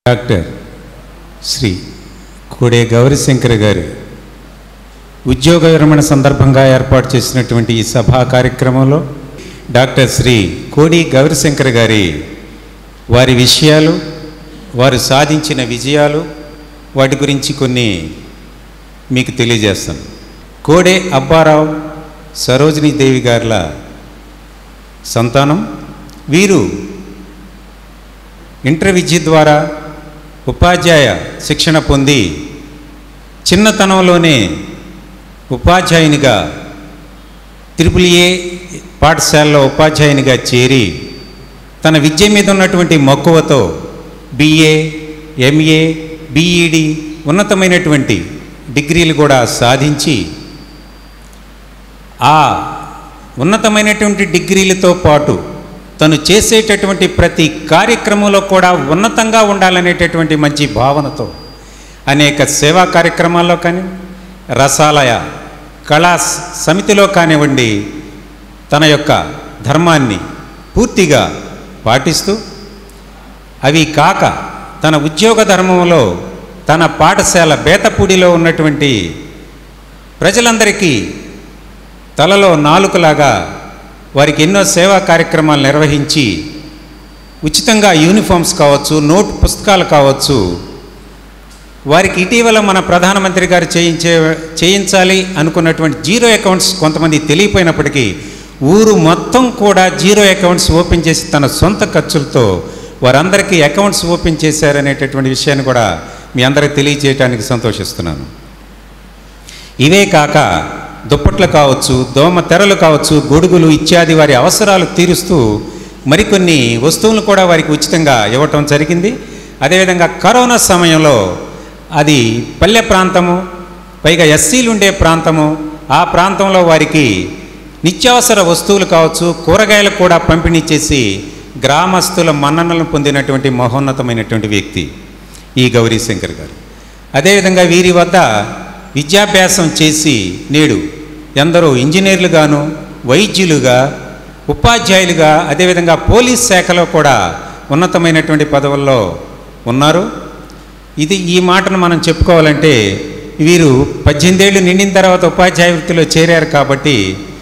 Doctor Shri కోడే గౌరీశంకర్ గారి ఉద్యోగ విరమణ సందర్భంగా ఏర్పాటు చేసినటువంటి ఈ సభా కార్యక్రమంలో డాక్టర్ శ్రీ కోడి గౌరీశంకర్ గారి వారి విషయాలు వారు సాధించిన విజయాలు వాటి గురించి కొన్ని మీకు తెలియజేస్తాను కోడే అబ్బారావు సరోజినీ దేవి గారుల సంతానం వీరు ఇంటర్ విద్య ద్వారా ఉపాధ్యాయ శిక్షణ పొంది చిన్నతనంలోనే ఉపాధ్యాయునిగా త్రిపుల్ ఏ పాఠశాలలో ఉపాధ్యాయునిగా చేరి తన విద్య మీద ఉన్నటువంటి మక్కువతో బిఏ ఎంఏ బిఈడి ఉన్నతమైనటువంటి డిగ్రీలు కూడా సాధించి ఆ ఉన్నతమైనటువంటి డిగ్రీలతో పాటు తను చేసేటటువంటి ప్రతి కార్యక్రమంలో కూడా ఉన్నతంగా ఉండాలనేటటువంటి మంచి భావనతో అనేక సేవా కార్యక్రమాల్లో కానీ రసాలయ కళా సమితిలో కానివ్వండి తన యొక్క ధర్మాన్ని పూర్తిగా పాటిస్తూ అవి కాక తన ఉద్యోగ ధర్మంలో తన పాఠశాల బేతపూడిలో ఉన్నటువంటి ప్రజలందరికీ తలలో నాలుకలాగా వారికి ఎన్నో సేవా కార్యక్రమాలు నిర్వహించి ఉచితంగా యూనిఫామ్స్ కావచ్చు నోట్ పుస్తకాలు కావచ్చు వారికి ఇటీవల మన ప్రధానమంత్రి గారు చేయించే చేయించాలి అనుకున్నటువంటి జీరో అకౌంట్స్ కొంతమంది తెలియపోయినప్పటికీ ఊరు మొత్తం కూడా జీరో అకౌంట్స్ ఓపెన్ చేసి తన సొంత ఖర్చులతో వారందరికీ అకౌంట్స్ ఓపెన్ చేశారనేటటువంటి విషయాన్ని కూడా మీ అందరికి తెలియజేయడానికి సంతోషిస్తున్నాను ఇవే కాక దుప్పట్లు కావచ్చు దోమ తెరలు కావచ్చు గొడుగులు ఇత్యాది వారి అవసరాలు తీరుస్తూ మరికొన్ని వస్తువులు కూడా వారికి ఉచితంగా ఇవ్వటం జరిగింది అదేవిధంగా కరోనా సమయంలో అది పల్లె ప్రాంతము పైగా ఎస్సీలు ఉండే ప్రాంతము ఆ ప్రాంతంలో వారికి నిత్యావసర వస్తువులు కావచ్చు కూరగాయలు కూడా పంపిణీ చేసి గ్రామస్తుల మన్ననలను పొందినటువంటి మహోన్నతమైనటువంటి వ్యక్తి ఈ గౌరీశంకర్ గారు అదేవిధంగా వీరి వద్ద విద్యాభ్యాసం చేసి నేడు ఎందరో ఇంజనీర్లుగాను వైద్యులుగా ఉపాధ్యాయులుగా అదేవిధంగా పోలీస్ శాఖలో కూడా ఉన్నతమైనటువంటి పదవుల్లో ఉన్నారు ఇది ఈ మాటను మనం చెప్పుకోవాలంటే వీరు పద్దెనిమిదేళ్ళు నిండిన తర్వాత ఉపాధ్యాయ వృత్తిలో చేరారు కాబట్టి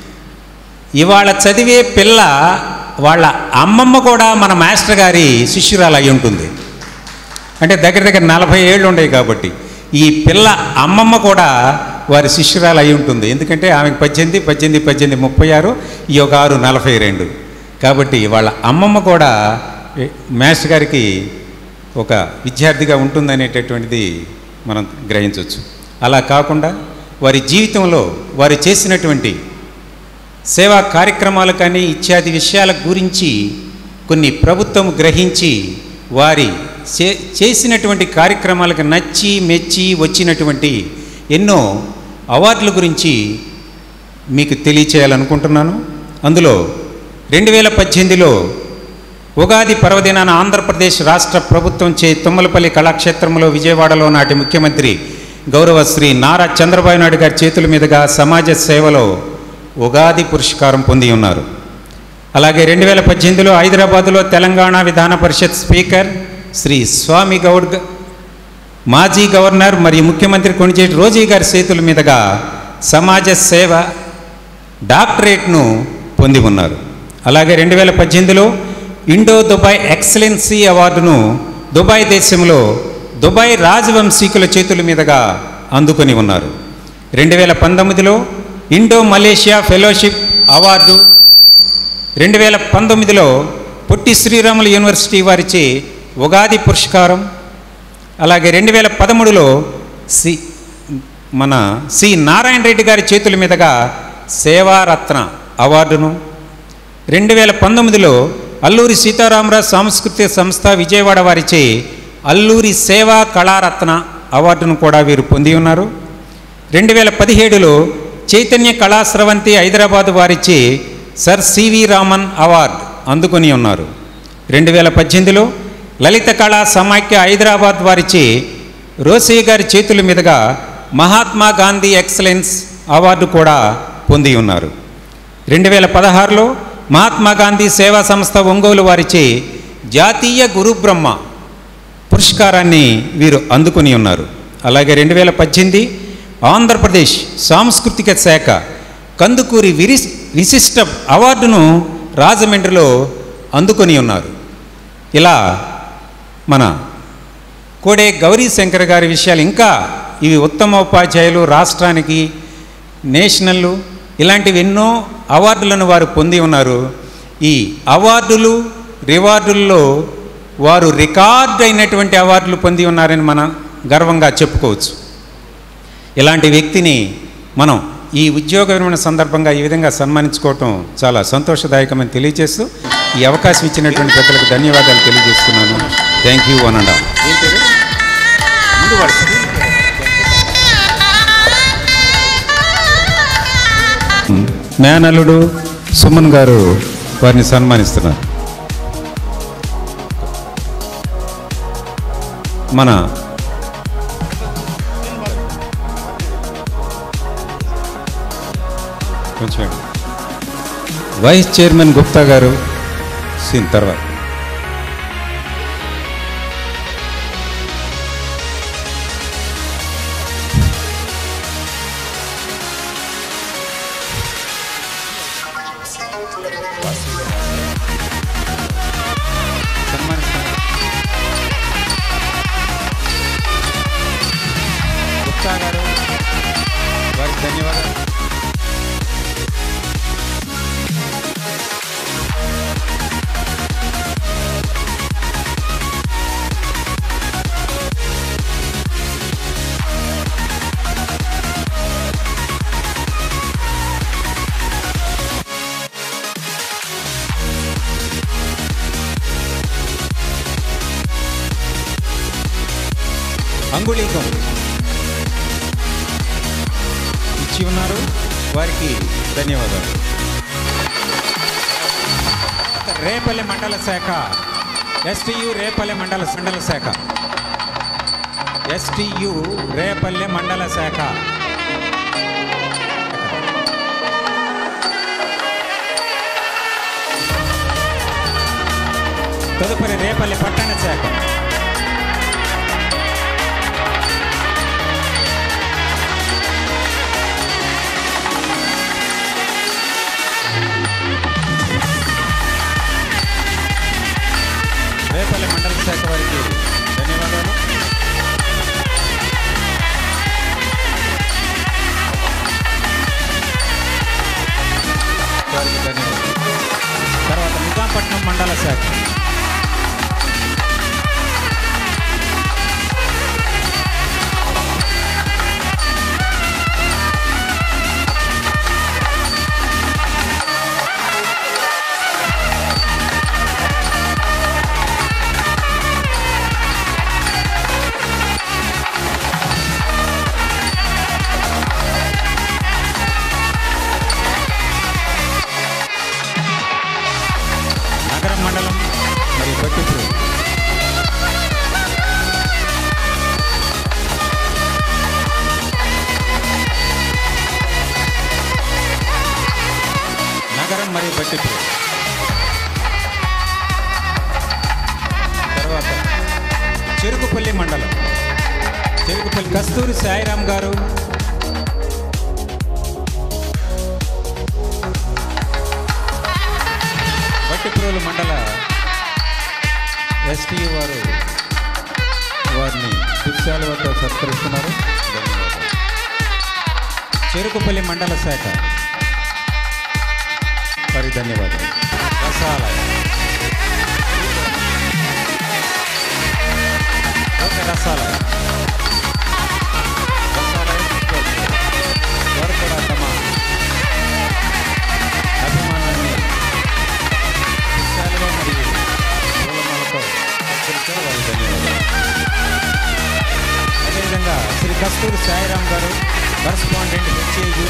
ఇవాళ చదివే పిల్ల వాళ్ళ అమ్మమ్మ కూడా మన మాస్టర్ గారి శిష్యురాలు అయి ఉంటుంది అంటే దగ్గర దగ్గర నలభై ఏళ్ళు ఉండేవి కాబట్టి ఈ పిల్ల అమ్మమ్మ కూడా వారి శిష్యురాలు అయి ఉంటుంది ఎందుకంటే ఆమెకు పద్దెనిమిది పద్దెనిమిది పద్దెనిమిది ముప్పై ఆరు ఈ ఒక ఆరు నలభై రెండు కాబట్టి వాళ్ళ అమ్మమ్మ కూడా మాస్టర్ గారికి ఒక విద్యార్థిగా ఉంటుందనేటటువంటిది మనం గ్రహించవచ్చు అలా కాకుండా వారి జీవితంలో వారు చేసినటువంటి సేవా కార్యక్రమాలు కానీ ఇత్యాది విషయాల గురించి కొన్ని ప్రభుత్వం గ్రహించి వారి చే చేసినటువంటి కార్యక్రమాలకు నచ్చి మెచ్చి వచ్చినటువంటి ఎన్నో అవార్డుల గురించి మీకు తెలియచేయాలనుకుంటున్నాను అందులో రెండు వేల పద్దెనిమిదిలో ఉగాది పర్వదినాన ఆంధ్రప్రదేశ్ రాష్ట్ర ప్రభుత్వం చే తుమ్మలపల్లి కళాక్షేత్రంలో విజయవాడలో నాటి ముఖ్యమంత్రి గౌరవ శ్రీ నారా చంద్రబాబు నాయుడు గారి చేతుల మీదుగా సమాజ సేవలో ఉగాది పురస్కారం పొంది ఉన్నారు అలాగే రెండు వేల పద్దెనిమిదిలో హైదరాబాదులో తెలంగాణ విధాన పరిషత్ స్పీకర్ శ్రీ స్వామి గౌడ్ గ- మాజీ గవర్నర్ మరియు ముఖ్యమంత్రి కొణిజేటి రోజీ గారి చేతుల మీదుగా సమాజ సేవ డాక్టరేట్ను పొంది ఉన్నారు అలాగే రెండు వేల పద్దెనిమిదిలో ఇండో దుబాయ్ ఎక్సలెన్సీ అవార్డును దుబాయ్ దేశంలో దుబాయ్ రాజవంశీకుల చేతుల మీదుగా అందుకొని ఉన్నారు రెండు వేల పంతొమ్మిదిలో ఇండో మలేషియా ఫెలోషిప్ అవార్డు రెండు వేల పంతొమ్మిదిలో పొట్టి శ్రీరాములు యూనివర్సిటీ వారిచే ఉగాది పురస్కారం అలాగే రెండు వేల పదమూడులో సి మన సి నారాయణ రెడ్డి గారి చేతుల మీదుగా సేవారత్న అవార్డును రెండు వేల పంతొమ్మిదిలో అల్లూరి సీతారామరాజు సాంస్కృతిక సంస్థ విజయవాడ వారిచే అల్లూరి సేవా కళారత్న అవార్డును కూడా వీరు పొంది ఉన్నారు రెండు వేల పదిహేడులో చైతన్య కళాస్రవంతి హైదరాబాద్ వారిచే సర్ సివి రామన్ అవార్డు అందుకొని ఉన్నారు రెండు వేల పద్దెనిమిదిలో లలిత కళా సమాఖ్య హైదరాబాద్ వారిచే రోసే గారి చేతుల మీదుగా మహాత్మా గాంధీ ఎక్సలెన్స్ అవార్డు కూడా పొంది ఉన్నారు రెండు వేల పదహారులో మహాత్మా గాంధీ సేవా సంస్థ ఒంగోలు వారిచే జాతీయ గురు బ్రహ్మ పురస్కారాన్ని వీరు అందుకొని ఉన్నారు అలాగే రెండు వేల పద్దెనిమిది ఆంధ్రప్రదేశ్ సాంస్కృతిక శాఖ కందుకూరి విరిస్ విశిష్ట అవార్డును రాజమండ్రిలో అందుకొని ఉన్నారు ఇలా మన కోడే గౌరీ శంకర్ గారి విషయాలు ఇంకా ఇవి ఉత్తమ ఉపాధ్యాయులు రాష్ట్రానికి నేషనల్ ఇలాంటివి ఎన్నో అవార్డులను వారు పొంది ఉన్నారు ఈ అవార్డులు రివార్డుల్లో వారు రికార్డ్ అయినటువంటి అవార్డులు పొంది ఉన్నారని మనం గర్వంగా చెప్పుకోవచ్చు ఇలాంటి వ్యక్తిని మనం ఈ ఉద్యోగ విరమణ సందర్భంగా ఈ విధంగా సన్మానించుకోవటం చాలా సంతోషదాయకమని తెలియజేస్తూ ఈ అవకాశం ఇచ్చినటువంటి పెద్దలకు ధన్యవాదాలు తెలియజేస్తున్నాను thank you one and all ముందు వాడు మేనలుడు సుమన్ గారు వారిని సన్మానిస్తున్నారు మన కొంచెం వైస్ చైర్మన్ గుప్తా గారు సీన్ తర్వాత సన్మానిస్తున్నారు గుప్తా గారు వారికి ధన్యవాదాలు అంగుళీకం ఇచ్చి ఉన్నారు వారికి ధన్యవాదాలు రేపల్లి మండల శాఖ ఎస్టియు రేపల్లి మండల మండల శాఖ ఎస్టియు రేపల్లె మండల శాఖ తదుపరి రేపల్లి పట్టణ శాఖ రేపల్లి మండల శాఖ వారికి ధన్యవాదాలు వారికి ధన్యవాదాలు తర్వాత నిజాంపట్నం మండల శాఖ నగరం మండలం మరియు బట్టిపూరు నగరం మరియు బట్టిపూరు తర్వాత చెరుకుపల్లి మండలం చెరుకుపల్లి కస్తూరి సాయిరామ్ గారు వట్టిప్రోలు మండల ఎస్టీ వారు వారిని పుష్పాలతో సత్కరిస్తున్నారు ధన్యవాదాలు చెరుకుపల్లి మండల శాఖ వారి ధన్యవాదాలు రసాలయ ఓకే రసాలయ రసాలయ వారు కూడా తమ అభిమానాన్ని విషయాలుగా మరియు పూలమాలతో సత్కరించారు వారి ధన్యవాదాలు అదేవిధంగా శ్రీ కస్తూరి సాయిరామ్ గారు కరస్పాండెంట్ హెచ్ఏయు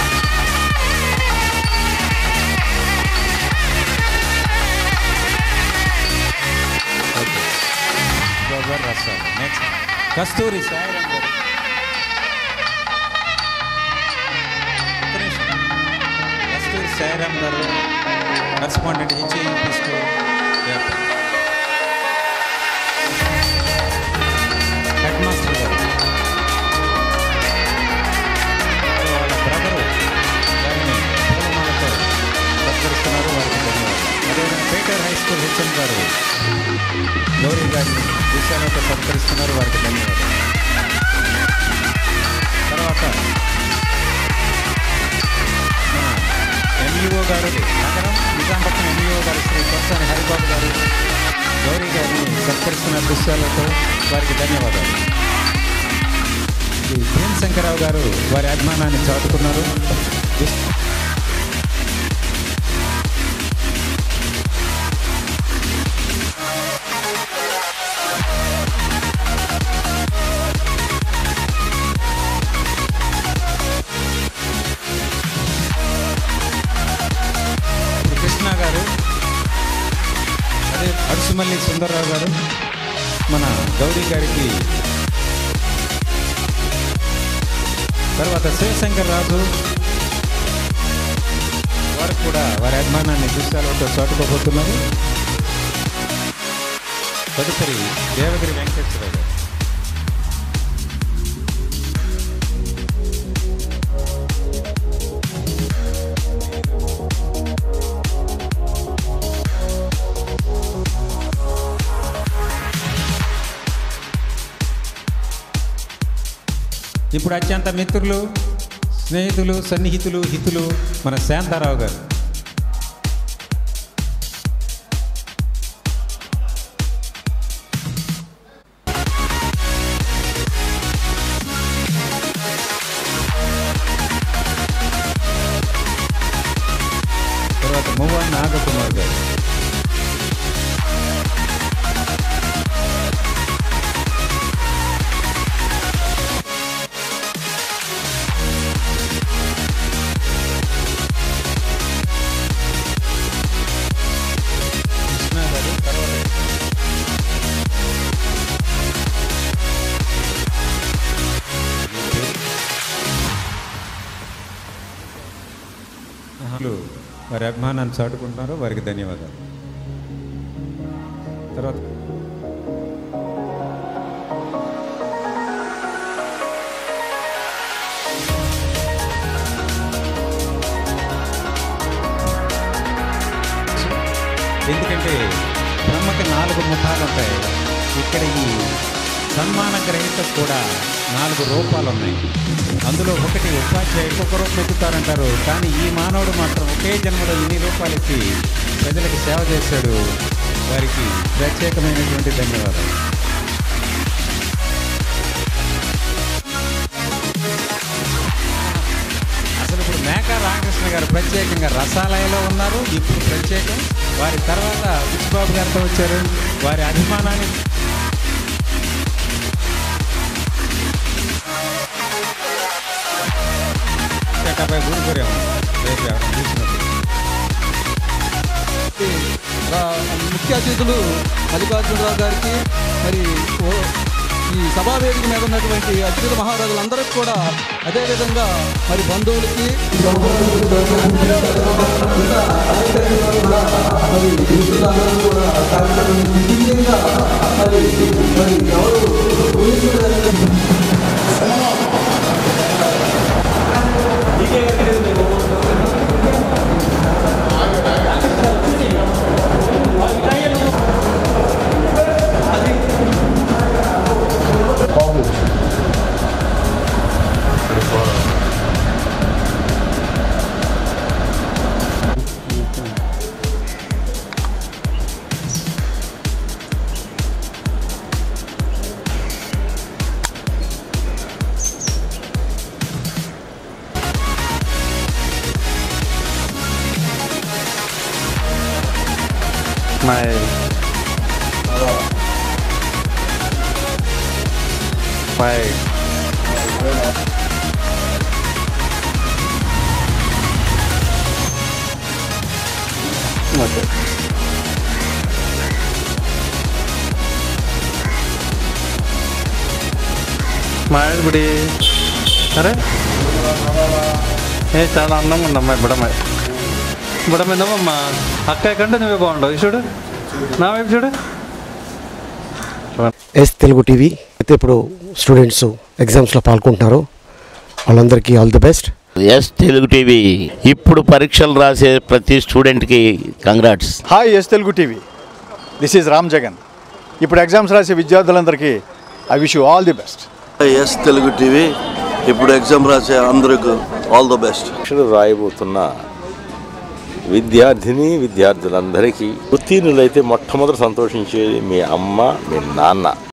రసాలు నెక్స్ట్ కస్తూరి సాయిరామ్ గారు ఒక్క నిమిషం. కస్తూరి సాయిరామ్ గారు కరస్పాండెంట్ హెచ్ఏయు స్కూల్ ఏర్పాటు గారు గౌరీ గారిని విషయాలతో సత్కరిస్తున్నారు వారికి ధన్యవాదాలు తర్వాత మన ఎంఈఓ గారు నగరం నిజాంపట్నం ఎంఈఓ గారు శ్రీ కొత్సాని హరిబాబు గారు గౌరీ గారిని సత్కరిస్తున్న దృశ్యాలతో వారికి ధన్యవాదాలు శ్రీ భీమ్ శంకరరావు గారు వారి అభిమానాన్ని చాటుకున్నారు శ్రీ కృష్ణ గారు అదే అడుసుమల్లి సుందర్రావు గారు మన గౌరీ గారికి తర్వాత శివశంకర్ రాజు వారు కూడా వారి అభిమానాన్ని దృశ్యాలతో చాటుకోబోతున్నారు తదుపరి దేవగిరి వెంకటేశ్వర గారు ఇప్పుడు అత్యంత మిత్రులు స్నేహితులు సన్నిహితులు హితులు మన శాంతారావు గారు తర్వాత మువ్వ నాగకుమార్ గారు కృష్ణ గారు తర్వాత అహలు వారి అభిమానాన్ని చాటుకుంటున్నారు వారికి ధన్యవాదాలు తర్వాత ఎందుకంటే బ్రహ్మకి నాలుగు ముఖాలు ఉంటాయి ఇక్కడ ఈ సన్మాన గ్రహీతకు కూడా నాలుగు రూపాలు ఉన్నాయి అందులో ఒకటి ఉపాధ్యాయుడికి ఒక రూపం ఎత్తుతారంటారు కానీ ఈ మానవుడు మాత్రం ఒకే జన్మలో ఇన్ని రూపాయలు ఇచ్చి ప్రజలకు సేవ చేశాడు వారికి ప్రత్యేకమైనటువంటి ధన్యవాదాలు అసలు ఇప్పుడు మేకా రామకృష్ణ గారు ప్రత్యేకంగా రసాలయలో ఉన్నారు ఇప్పుడు ప్రత్యేకం వారి తర్వాత బుచ్చిబాబు గారితో వచ్చారు వారి అభిమానాన్ని అబ్బాయి ఊరుకోరేమో రేపు ఎవరైనా చూసినప్పుడు రా- ముఖ్య అతిథులు మల్లికార్జునరావు గారికి మరి ఓ- ఈ సభా వేదిక మీద ఉన్నటువంటి అతిథుల మహారాజులందరికీ కూడా అదేవిధంగా మరి బంధువులకి Smile. Five. Okay. స్మైల్ బుడి అరే ఏ చాలా అందంగా ఉందమ్మా బుడమ్మాయి బుడమ్మ ఏందమ్మా అక్క కంటే నువ్వే బాగుండవు చూడు నా వైపు చూడు ఎస్ తెలుగు టీవీ అయితే ఇప్పుడు స్టూడెంట్స్ ఎగ్జామ్స్లో పాల్గొంటున్నారు వాళ్ళందరికీ all the best S Telugu TV ఇప్పుడు పరీక్షలు రాసే ప్రతి స్టూడెంట్కి congrats hi S Telugu TV this is Ram Jagan ఇప్పుడు ఎగ్జామ్స్ రాసే విద్యార్థులందరికీ I wish you all the best S Telugu TV ఇప్పుడు ఎగ్జామ్ రాసే అందరికి ఆల్ ద బెస్ట్ పరీక్షలు రాయబోతున్న విద్యార్థిని విద్యార్థులందరికీ ఉత్తీర్ణులైతే మొట్టమొదటి సంతోషించేది మీ అమ్మ మీ నాన్న